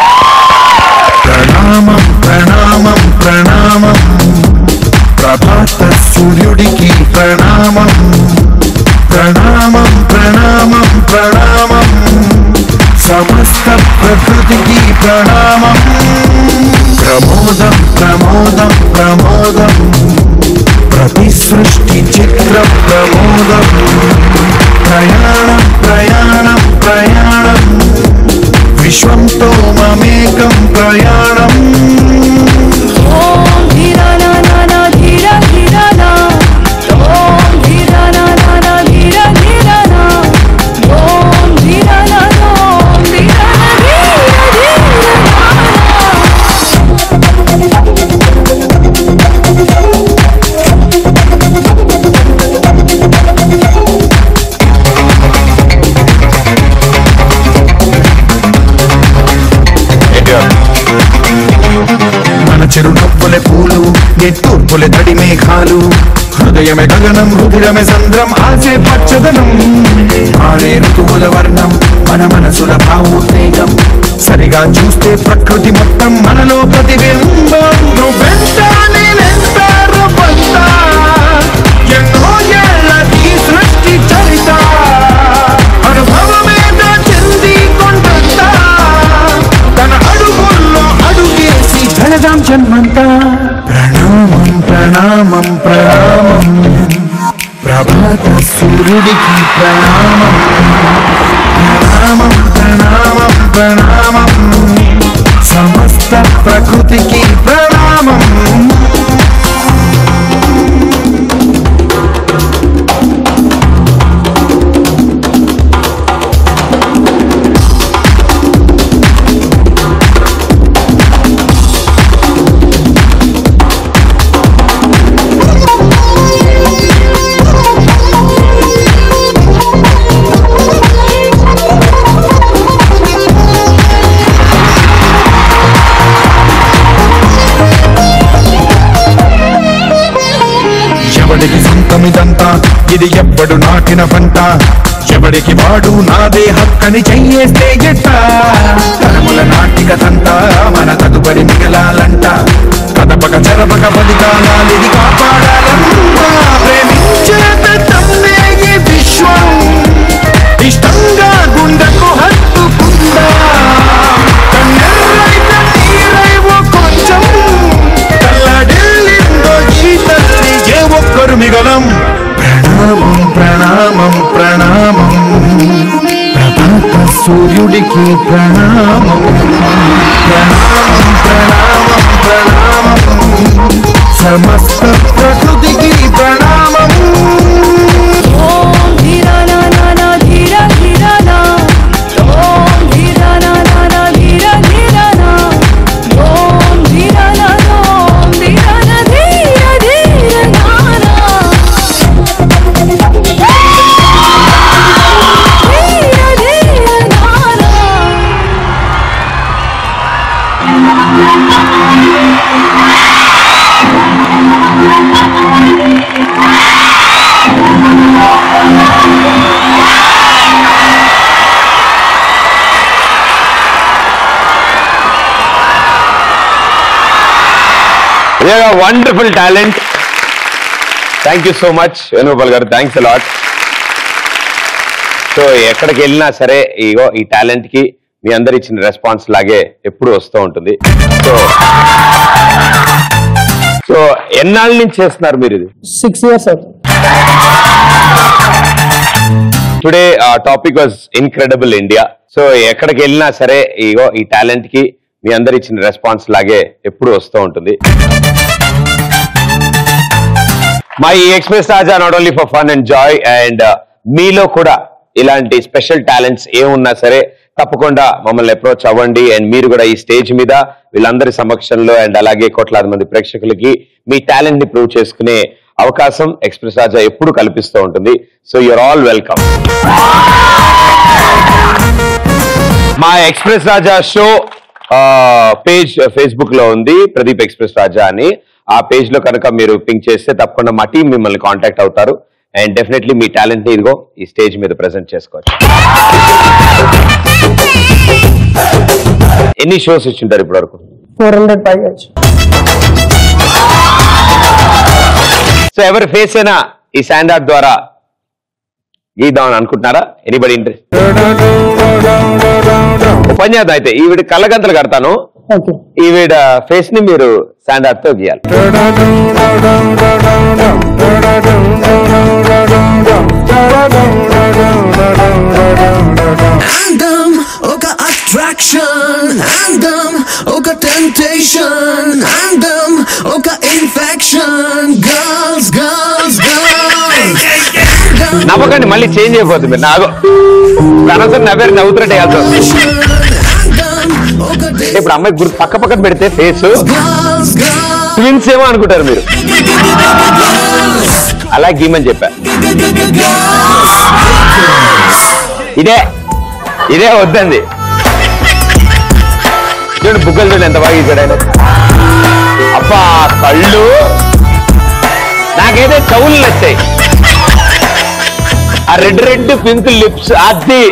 ప్రణామం ప్రణామం ప్రణామం ప్రభాత సూర్యుడికి ప్రణామం ప్రణామం ప్రణామం ప్రణామం సమస్త ప్రకృతికి ప్రణామం ప్రమోదం ప్రమోదం ప్రమోదం ప్రతి సృష్టి చిత్ర ప్రమోదం ప్రయాణం ప్రయాణం ప్రయాణం విశ్వంతో మమేకం ప్రయాణం తలపుల తడి మేఘాలు హృదయమే గగనం రుధిరమే సంద్రం ఆసే పచ్చదనం ఆడే ఋతువుల వర్ణం మన మనసుల భావోద్వేగం సరిగా చూస్తే ప్రకృతి మొత్తం మనలో ప్రతిబింబం నువ్వెంత నేనెంత రూపంత ఎన్నో ఏళ్ళ ఈ సృష్టి చరిత అనుభవమేద చెంది కొండంత తన అడుగుల్లో అడుగేసి ధనదాం జన్మంతా ప్రణామం ప్రణామం ప్రణామం ప్రభాత సూర్యుడికి ప్రణామం ప్రణామం ప్రణామం ప్రణామం సమస్త ప్రకృతికి ప్రణామం ఎవడికి సొంతమిదంతా ఇది ఎవ్వడు నాటిన పంట ఎవడికి వాడు నాదే హక్కని చెయ్యేస్తే ఎట్ట తరముల నాటిక తంట మన తదుపరి మిగలాలంట కదపక చెరపక బలికాలాలిది కాపాడాలంట ప్రేమించేత తమ్మే ఈ విశ్వం ఇష్టంగా గుండెకు హత్తుకుందా కన్నెర్రైన నీరై ఓ కొంచెం కల్లడిల్లిందో ఈ తల్లి ఏ ఒక్కరు మిగలం ప్రణామం ప్రణామం ప్రణామం ప్రభాత సూర్యుడికి ప్రణామం ప్రణామం ప్రణామం ప్రణామం సమస్త ప్రకృతికి ప్రణామం wonderful talent thank you so much Venugopal గారు థ్యాంక్స్ అలాట్ సో ఎక్కడికి వెళ్ళినా సరే ఇగో ఈ టాలెంట్ కి మీ అందరు ఇచ్చిన రెస్పాన్స్ లాగే ఎప్పుడు వస్తూ ఉంటుంది సో సో ఎన్నాళ్ళ నుంచి చేస్తున్నారు మీరు ఇది six years sir today topic was incredible India so ఎక్కడికి వెళ్ళినా సరే ఇగో ఈ టాలెంట్ కి మీ అందరు ఇచ్చిన రెస్పాన్స్ లాగే ఎప్పుడు వస్తూ ఉంటుంది my express Raja not only for fun and joy and మీలో కూడా ఇలాంటి స్పెషల్ టాలెంట్స్ ఏమున్నా సరే తప్పకుండా మమ్మల్ని అప్రోచ్ అవ్వండి అండ్ మీరు కూడా ఈ స్టేజ్ మీద వీళ్ళందరి సమక్షంలో అండ్ అలాగే కోట్లాది మంది ప్రేక్షకులకి మీ టాలెంట్ ని ప్రూవ్ చేసుకునే అవకాశం ఎక్స్ప్రెస్ రాజా ఎప్పుడు కల్పిస్తూ ఉంటుంది సో యూర్ ఆల్ వెల్కమ్ మా express Raja show page Facebook లో ఉంది ప్రదీప్ ఎక్స్ప్రెస్ రాజా అని ఆ పేజ్ లో కనుక మీరు పింక్ చేస్తే తప్పకుండా మా టీం మిమ్మల్ని కాంటాక్ట్ అవుతారు అండ్ డెఫినెట్లీ మీ టాలెంట్ ని ఇదిగో ఈ స్టేజ్ మీద ప్రెజెంట్ చేసుకోవచ్చు ఎన్ని షోస్ ఇచ్చింటారు ఇప్పటి వరకు ఫోర్ హండ్రెడ్ పై సో ఎవరి ఫేస్ అయినా ఈ స్టాండ్ ఆర్ట్ ద్వారా గీద్దామని అనుకుంటున్నారా ఎనీబడి ఇంట్రెస్ట్ పని చేద్దాం అయితే ఈవిడ కళ్ళగంతలు కడతాను ఈవిడ ఫేస్ ని మీరు స్టాండ్ ఆర్ట్ తో గీయాలి అందం ఒక అట్రాక్షన్ అందం ఒక టెంప్టేషన్ అందం ఒక ఇన్ఫెక్షన్ గర్ల్స్ గర్ల్స్ గర్ల్స్ నవ్వకండి మళ్ళీ చేంజ్ అయిపోతుంది మీరు నాగో అనవసరం నవ్వారు నవ్వుతున్నట్టు వేయాల్సి వస్తుంది అంటే ఇప్పుడు అమ్మాయి గుర్తు పక్క పక్కన పెడితే ఫేస్ ట్విన్స్ ఏమో అనుకుంటారు మీరు అలా గీమని చెప్పా ఇదే ఇదే వద్దండి చూడండి బుగ్గలు చూడండి ఎంత బాగా ఇచ్చాడు ఆయన అబ్బా కళ్ళు నాకైతే చెవులు నచ్చాయి ఆ రెడ్ రెడ్ పింక్ లిప్స్ అది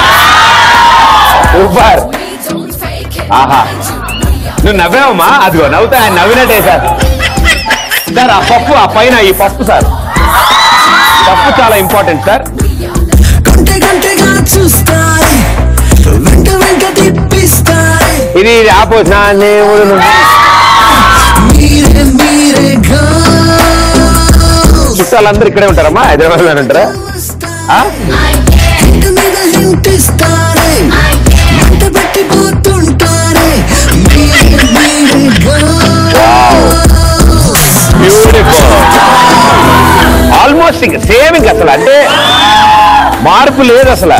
సూపర్ ఆహా నువ్వు నవ్వావమ్మా అదిగో నవ్వుతా ఆయన నవ్వినట్టే సార్ సార్ ఆ పప్పు ఆ పైన ఈ పప్పు సార్ పప్పు చాలా ఇంపార్టెంట్ సార్ గంటె గంటెగా చూస్తాయి వెంట వెంట తిప్పిస్తాయి ఇది ఇది ఆపోజిట్ నా దేవుడు నువ్వు. మీరే మీరేగా చుట్టాలందరూ ఇక్కడే ఉంటారమ్మా హైదరాబాద్ లో ఉంటారా ఆ? ఇంటి మీద హింటిస్తారే మంట పెట్టిపోతుంటారే మీరే మీరేగా బ్యూటిఫుల్ ఆల్మోస్ట్ ఇంకా సేమ్ ఇంకా అసలు అంటే మార్పు లేదు అసలు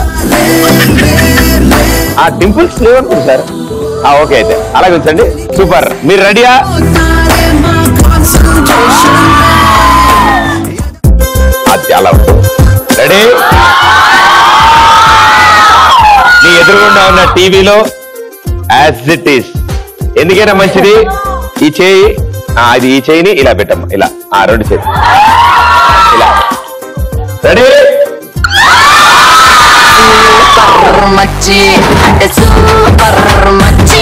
ఆ డింపుల్స్ లేవనుకుంది సార్ ఆ ఓకే అయితే అలాగే ఉంచండి సూపర్ మీరు రెడీయా అది అలా రెడీ నీ ఎదురుగుండా ఉన్న టీవీలో యాజ్ ఇట్ ఈస్ ఎందుకైనా మంచిది ఈ చేయి ఆ, అది ఈ చేయిని ఇలా పెట్టమ్మా ఇలా ఆ రెండు చేయి ఇలా రెడీ మచ్చి అంటే సూపర్ మచ్చి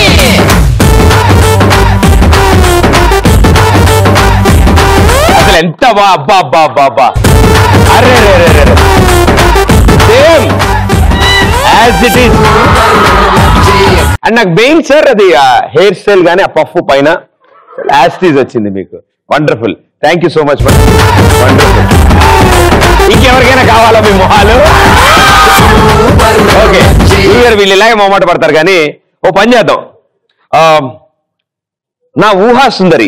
అసలు ఎంత బా అబ్బా అబ్బా అబ్బా అబ్బా అరే రే రే రే same as it is and నాకు మెయిన్ సార్ అది హెయిర్ స్టైల్ గానీ ఆ పఫ్ పైన యాస్టీజ్ వచ్చింది మీకు wonderful thank you so much wonderful ఇంకెవరికైనా కావాలా మీ మొహాలు ఓకే ఇయర్ వీళ్ళు ఇలాగే మొహమాట పడతారు కానీ ఓ పని చేద్దాం ఆ, నా ఊహా సుందరి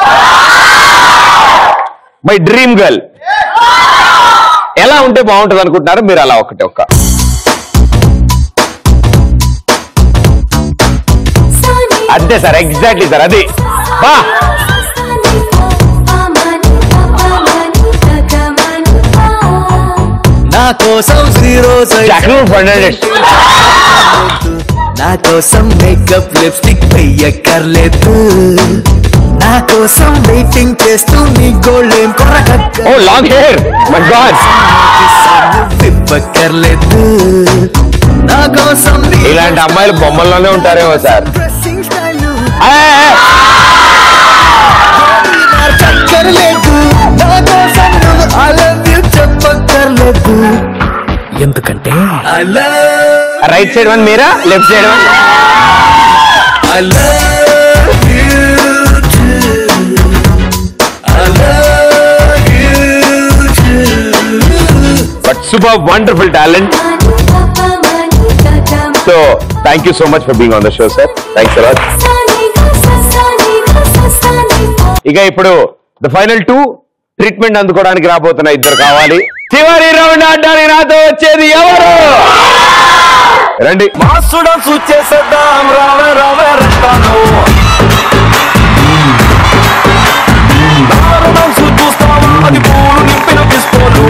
మై డ్రీమ్ గర్ల్ ఎలా ఉంటే బాగుంటుంది అనుకుంటున్నారు మీరు అలా ఒకటి ఒక్క అంతే సార్ ఎగ్జాక్ట్లీ సార్ అది బా నా కోసం జీరో జాక్లూర్ ఫర్నాండెస్ నా కోసం మేకప్ లిప్స్టిక్ వెయ్యక్కర్లేదు నా కోసం వెయిటింగ్ చేస్తూ నీ golden oh long hair my god ఇవ్వక్కర్లేదు నా కోసం నీ ఇలాంటి అమ్మాయిలు బొమ్మల్లోనే ఉంటారేమో సార్ డ్రెస్సింగ్ స్టైల్ ఆ, చక్కర్లేదు నా కోసం నువ్వు I love you చెప్పక్కర్లేదు ఎందుకంటే I love right side one మీరా left side one I love you too. I love you too. But super wonderful talent so thank you so much for being on the show sir thanks a lot ఇక ఇప్పుడు ద ఫైనల్ టూ ట్రీట్మెంట్ అందుకోవడానికి రాబోతున్న ఇద్దరు కావాలి చివరి రౌండ్ ఆడడానికి నాతో వచ్చేది ఎవరు రండి మాసుడ చేసేద్దాం రావే రావే రెట్టాను దారుణం చూస్తావా అది పూలు నింపిన పిస్తోలు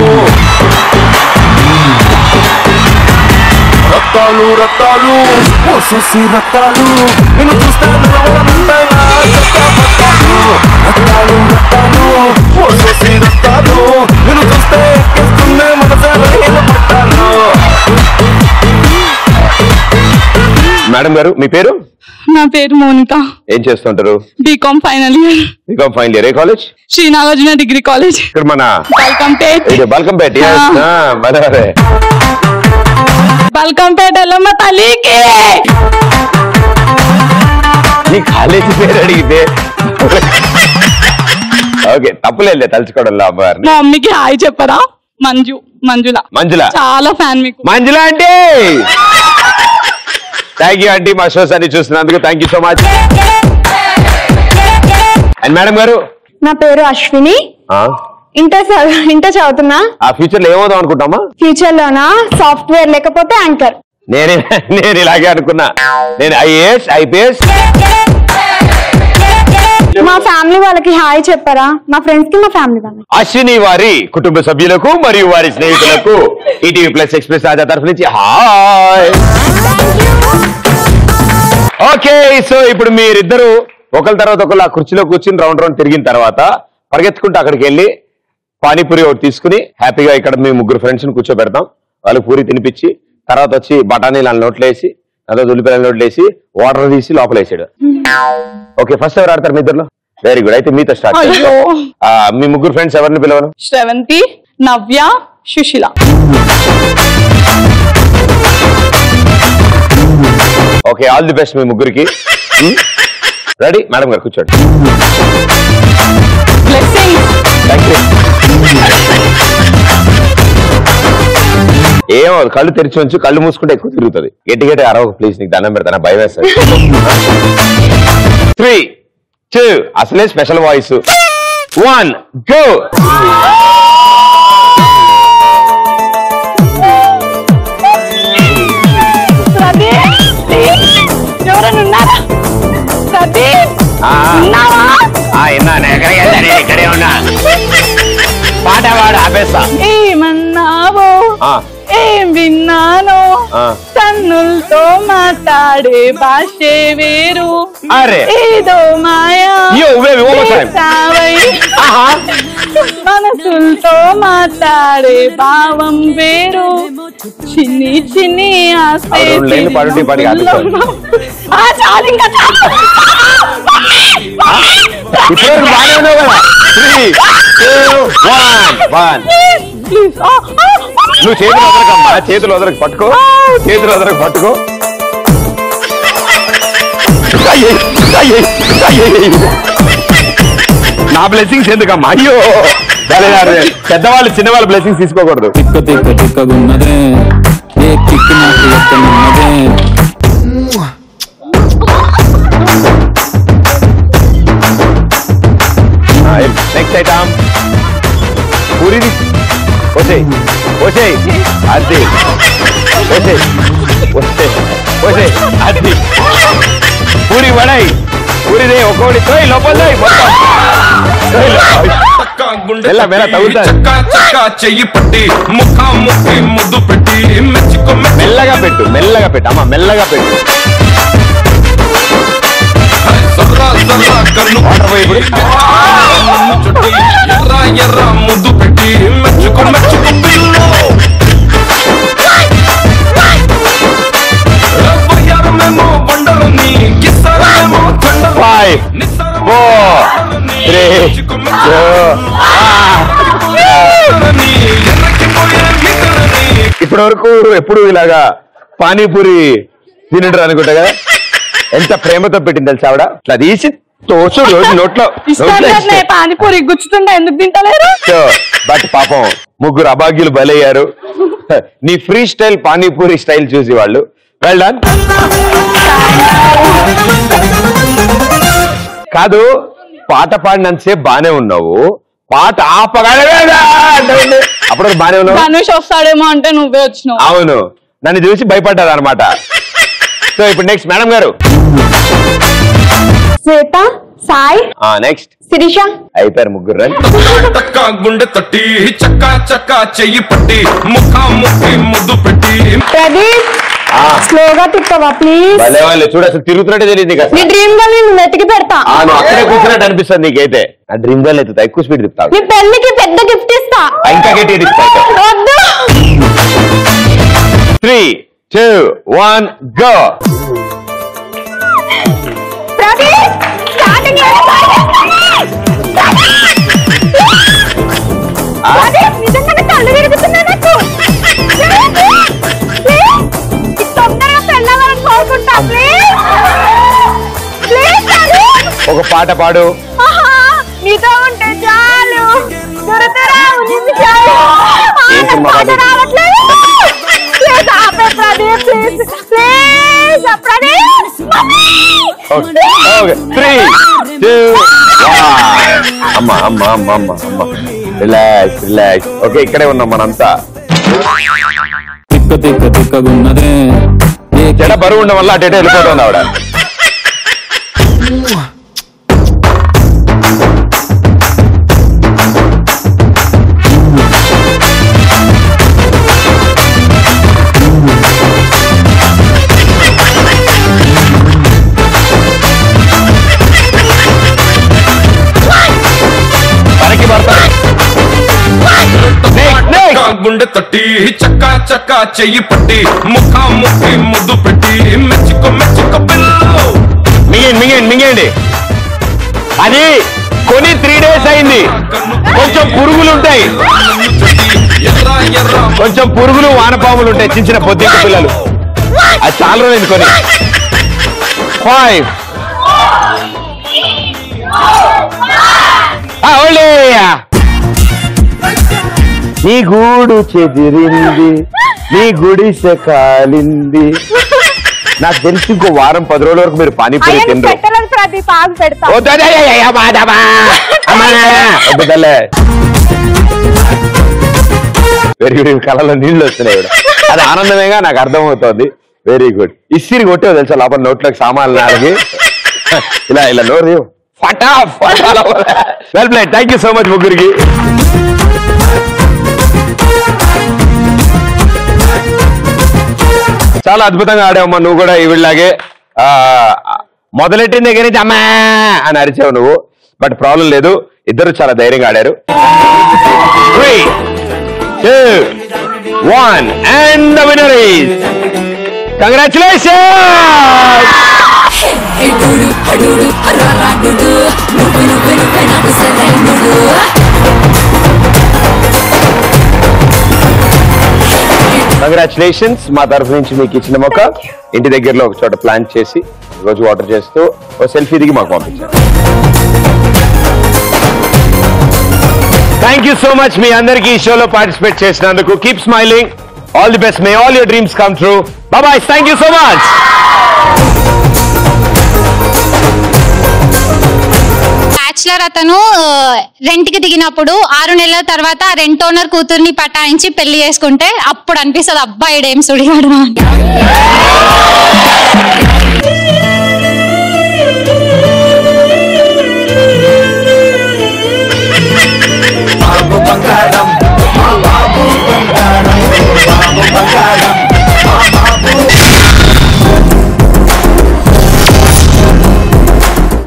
రక్తాలు రక్తాలు ఓసేసి రక్తాలు నిన్ను చూస్తే నిలవడంటాయి నా చెత్త పట్టాలు. రక్తాలు రక్తాలు ఓసేసి రక్తాలు నిన్ను చూస్తే ఎక్కిస్తుంది మనసే రైలు పట్టాలు మేడం గారు మీ పేరు నా పేరు మోనిక ఏం చేస్తుంటారు BCom final year BCom final year ఏ college Shri Nagarjuna degree college ఇక్కడ మన బల్కంపేట్ ఇది బల్కంపేట బలవరే బల్కంపేట ఎల్లమ్మ తల్లికి నీ కాలేజీ పేరు అడిగితే ఓకే తప్పులేదు తలుచుకోవడంలో అమ్మగారిని మా మమ్మీకి హాయ్ చెప్పరా మంజు మంజుల మంజుల చాలా ఫ్యాన్ మీకు మంజుల అంటే థ్యాంక్ యూ ఆంటీ మా షోస్ అన్ని చూస్తున్నందుకు thank you so much and madam గారు నా పేరు అశ్విని ఆ, ఇంటర్ చదువు- ఇంటర్ చదువుతున్నా ఆ ఫ్యూచర్ లో ఏమవుదాం అనుకుంటామా ఫ్యూచర్ లోనా సాఫ్ట్వేర్ లేకపోతే యాంకర్ నేనే నేను ఇలాగే అనుకున్నా నేను ఐఏఎస్ ఐపీఎస్ మా ఫ్యామిలీ వాళ్ళకి హాయ్ చెప్పరా మా ఫ్రెండ్స్ కి మా ఫ్యామిలీ వాళ్ళకి అశ్విని వారి కుటుంబ సభ్యులకు మరియు వారి స్నేహితులకు ఈటీవీ ప్లస్ ఎక్స్ప్రెస్ రాజా తరఫు నుంచి హాయ్ ఓకే సో ఇప్పుడు మీరిద్దరు ఒకరి తర్వాత ఒకరు ఆ కుర్చీలో కూర్చుని రౌండ్ రౌండ్ తిరిగిన తర్వాత పరిగెత్తుకుంటూ అక్కడికి వెళ్ళి పానీపూరి ఒకటి తీసుకుని హ్యాపీగా ఇక్కడ మీ ముగ్గురు ఫ్రెండ్స్ ని కూర్చోబెడతాం వాళ్ళకి పూరి తినిపించి తర్వాత వచ్చి బఠానీలు వాళ్ళ నోట్లో వేసి తర్వాత ఉల్లిపాయల నోట్లో వేసి వాటర్ తీసి లోపల వేసాడు ఓకే ఫస్ట్ ఎవరు ఆడతారు మీ ఇద్దరులో వెరీ గుడ్ అయితే మీతో స్టార్ట్ అయ్యో. మీ ముగ్గురు ఫ్రెండ్స్ ఎవరిని పిలవను Sravanthi Navya Susheela okay all the best మీ ముగ్గురికి రెడీ మేడం గారు కూర్చోండి Thank you. ఏమో కళ్ళు తెరిచి ఉంచు కళ్ళు మూసుకుంటే ఎక్కువ తిరుగుతుంది గట్టి గట్టి అరవ ప్లీజ్ నీకు దండం పెడతాను భయం వేస్తుంది త్రీ టూ అసలే స్పెషల్ వాయిస్ వన్ గో ఎవరైనా ఉన్నారా ప్రదీప్ ఉన్నావా విన్నాను ఎక్కడికి వెళ్ళాను ఇక్కడే ఉన్నా పాట పాడు ఆపేస్తా ఏమన్నావో ఆ, ఏం విన్నానో ఆ. కన్నులతో మాట్లాడే భాషే వేరు అరే. ఏదో మాయా Yo, baby, one more time. చేసావై. మనసులతో మాట్లాడే భావం వేరు చిన్ని చిన్ని ఆశే ఆ రెండు లైన్లు పాడుంటే ఈ పాటికి ఆపేస్తాను. ఆ, చాలు ఇంకా చాలు. ఇప్పటివరకు బాగానే ఉన్నావు కదా three two one one Please, ఆ, ఆ, నువ్వు చేతులు వదలకమ్మా చేతులు వదలకు పట్టుకో చేతులు వదలకు పట్టుకో అయ్యే, అయ్యే, అయ్యే. నా బ్లెస్సింగ్స్ ఎందుకమ్మా అయ్యో సరే, సరే. పెద్దవాళ్ళు చిన్నవాళ్ళ బ్లెస్సింగ్స్ తీసుకోకూడదు తిక్క తిక్క తిక్కగున్నదే ఏ కిక్ నాకు ఎక్కనున్నదే నెక్స్ట్ ఐటమ్ పూరిది వచ్చే వచ్చే అది వచ్చే వచ్చే వచ్చే అది పూరి వడాయి పూరిదే ఒక్కొక్కటి తోయ్ లోపల తోయ్ మొత్తం తోయ్ లోపల. మెల్ల మెల్ల తగులుతాది చెయ్యి పట్టి ముఖా ముఖి ముద్దు పెట్టి మెచ్చుకో మెల్లగా పెట్టు మెల్లగా పెట్టు అమ్మ మెల్లగా పెట్టు సర్రా సర్రా కన్ను వాటర్ పోయి ఇప్పుడు నన్ను చుట్టి ఎర్ర ఎర్ర ముద్దు పెట్టి మెచ్చుకో మెచ్చుకో పిల్లో వయ్యారమేమో బండలు నీ కిస్సారమేమో తండలు ఫైవ్ ఫోర్ త్రీ టూ నీ ఎర్రకిపోయే మిగలని ఇప్పటి వరకు ఎప్పుడు ఇలాగా పానీపూరి తినడు అనుకుంటా కదా ఎంత ప్రేమతో పెట్టింది తెలుసా ఆవిడ ఇట్లా తీసి తోచు రోజు నోట్లో ఇష్టం నోట్లో లేదులే, పానీపూరి గుచ్చుతుంటే ఎందుకు తింటలేరు బట్ పాపం ముగ్గురు అభాగ్యులు బలయ్యారు నీ ఫ్రీ స్టైల్ పానీపూరి స్టైల్ చూసి వాళ్ళు వెల్ డన్ కాదు పాట పాడినంతసేపు బానే ఉన్నావు పాట ఆపగానే అంటే అప్పుడు బానే ఉన్నావు ధనుష్ వస్తాడేమో అంటే నువ్వే వచ్చినావు అవును నన్ను చూసి భయపడ్డారు అనమాట సో ఇప్పుడు నెక్స్ట్ మేడం గారు శ్వేత సాయి నెక్స్ట్ శిరీష అయిపోయారు ముగ్గురు రండి టక్క గుండె తట్టి చక్కా చక్కా చెయ్యి పట్టి ముఖా ముఖి ముద్దు పెట్టి ప్రదీప్ ఆ, స్లోగా తిప్పవా ప్లీజ్ భలే వాళ్ళు చూడు అసలు తిరుగుతున్నట్టే తెలియదు నీకు నీ అసలు డ్రీమ్ గర్ల్ నేను వెతికి పెడతా ఆ, నువ్వు అక్కడే కూర్చున్నట్టు అనిపిస్తుంది నీకైతే ఆ డ్రీమ్ గర్ల్ ఎత్తుతా ఎక్కువ స్పీడ్ తిప్పుతావు నీ పెళ్లికి పెద్ద గిఫ్ట్ ఇస్తా ఆ, ఇంకా గట్టి తిప్పుతా వద్దు three two one go Pradeep starting Pradeep నిజంగానే కళ్ళు తిరుగుతున్నాయి నాకు ప్లీజ్ తొందరగా పెళ్ళాలని కోరుకుంటా ప్లీజ్ ప్లీజ్ ప్రదీప్ ఒక పాట పాడు ఆహా, నీతో ఉంటే చాలు దొరకరా ఉంది చాలు ఆ, ఏం నాకు సినిమా పాట కాదు? రావట్లేదు ప్లీజ్ ఆపే Pradeep please please Pradeep mummy! Okay three two one అమ్మ అమ్మ అమ్మ అమ్మ అమ్మ రిలాక్స్ రిలాక్స్ ఓకే ఇక్కడే ఉన్నాం మనంతా తిక్క తిక్క తిక్కగున్నదే ఏ జడ బరువు ఉండడం వల్ల అటు ఇటు వెళ్ళిపోతుంది ఆవిడ పనికి పడతాయి గుండె తట్టి చక్కా చక్కా చెయ్యి పట్టి ముఖ ముఖి ముద్దు పెట్టి మెచ్చుకో మెచ్చుకో పిల్లలు మింగండి మింగండి మింగండి అది కొని త్రీ డేస్ అయింది కొంచెం పురుగులు ఉంటాయి ఎర్ర ఎర్ర కొంచెం పురుగులు వానపాములు ఉంటాయి చిన్న చిన్న పొద్దున్న పిల్లలు అది చాలా రోజులు కొని ఫైవ్ నీ గూడు చెదిరింది నీ గుడిసె కాలింది నాకు తెలిసి ఇంకో వారం పది రోజుల వరకు మీరు పానీపూరి తినరు పెట్టలేదు ప్రదీప్ ఆగు పెడతా వద్దయ్యయ్యయ్య, మాధవా. అమ్మా, వద్దు తల్లే. వెరీ గుడ్ కళ్ళలో నీళ్లు వస్తున్నాయి ఈవిడ. అది ఆనందమేగా నాకు అర్థమవుతోంది వెరీ గుడ్ ఇస్సిరి కొట్టావు తెలుసా లోపల నోట్లోకి సామాన్లు నాలుగు ఇలా ఇలా నోరు తీయు. ఫటా well played thank you so much ముగ్గురికి చాలా అద్భుతంగా ఆడావమ్మా నువ్వు కూడా ఈవిడలాగే ఆ, మొదలెట్టిన దగ్గర నుంచి అమ్మా అని అరిచావు నువ్వు బట్ ప్రాబ్లం లేదు ఇద్దరు చాలా ధైర్యంగా ఆడారు three two one and the winner is congratulation congratulations మా తరఫు నుంచి మీకు ఇచ్చిన మొక్క ఇంటి దగ్గరలో ఒక చోట ప్లాన్ చేసి రోజు వాటర్ చేస్తూ ఓ సెల్ఫీ దిగి మాకు పంపించారు థ్యాంక్ యూ సో మచ్ మీ అందరికీ ఈ షోలో పార్టిసిపేట్ చేసినందుకు keep smiling all the best may all your dreams come true బాబాయ్ thank you so much bachelor అతను రెంట్ కి దిగినప్పుడు ఆరు నెలల తర్వాత ఆ రెంట్ ఓనర్ కూతుర్ని పటాయించి పెళ్లి చేసుకుంటే అప్పుడు అనిపిస్తుంది అబ్బాయి ఏం సుడిగాడు అని.